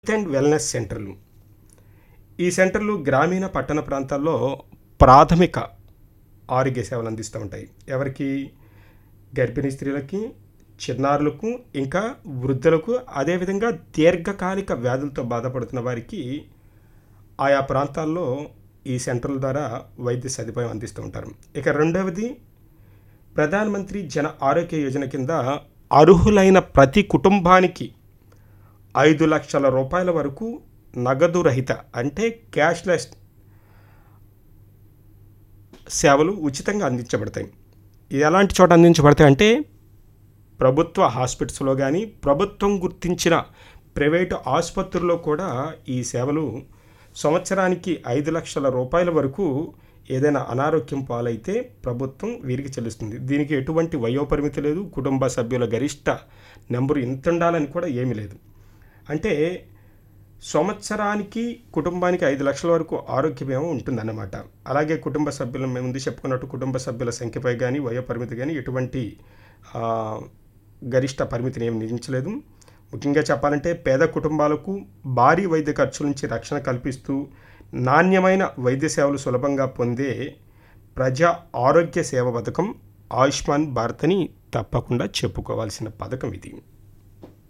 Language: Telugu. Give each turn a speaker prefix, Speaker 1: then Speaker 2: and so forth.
Speaker 1: హెల్త్ అండ్ వెల్నెస్ సెంటర్లు ఈ సెంటర్లు గ్రామీణ పట్టణ ప్రాంతాల్లో ప్రాథమిక ఆరోగ్య సేవలు అందిస్తూ ఉంటాయి ఎవరికి గర్భిణీ స్త్రీలకి చిన్నారులకు ఇంకా వృద్ధులకు అదేవిధంగా దీర్ఘకాలిక వ్యాధులతో బాధపడుతున్న వారికి ఆయా ప్రాంతాల్లో ఈ సెంటర్ల ద్వారా వైద్య సదుపాయం అందిస్తూ ఉంటారు ఇక రెండవది ప్రధానమంత్రి జన ఆరోగ్య యోజన కింద అర్హులైన ప్రతి కుటుంబానికి ఐదు లక్షల రూపాయల వరకు నగదు రహిత అంటే క్యాష్లెస్ సేవలు ఉచితంగా అందించబడతాయి ఇది ఎలాంటి చోట అందించబడతాయి అంటే ప్రభుత్వ హాస్పిటల్స్లో కానీ ప్రభుత్వం గుర్తించిన ప్రైవేటు ఆసుపత్రుల్లో కూడా ఈ సేవలు సంవత్సరానికి ఐదు లక్షల రూపాయల వరకు ఏదైనా అనారోగ్యం పాలైతే ప్రభుత్వం వీరికి చెల్లిస్తుంది దీనికి ఎటువంటి వయోపరిమితి లేదు కుటుంబ సభ్యుల గరిష్ట నెంబరు ఇంత ఉండాలని కూడా ఏమీ లేదు అంటే సంవత్సరానికి కుటుంబానికి ఐదు లక్షల వరకు ఆరోగ్య బీమా ఉంటుందన్నమాట అలాగే కుటుంబ సభ్యులు మేము ముందు చెప్పుకున్నట్టు కుటుంబ సభ్యుల సంఖ్యపై కానీ వయో పరిమితి కానీ ఎటువంటి ఆ, గరిష్ట పరిమితిని ఏమి విధించలేదు ముఖ్యంగా చెప్పాలంటే పేద కుటుంబాలకు భారీ వైద్య ఖర్చుల నుంచి రక్షణ కల్పిస్తూ నాణ్యమైన వైద్య సేవలు సులభంగా పొందే ప్రజా ఆరోగ్య సేవ పథకం ఆయుష్మాన్ భారత్ అని తప్పకుండా చెప్పుకోవాల్సిన పథకం ఇది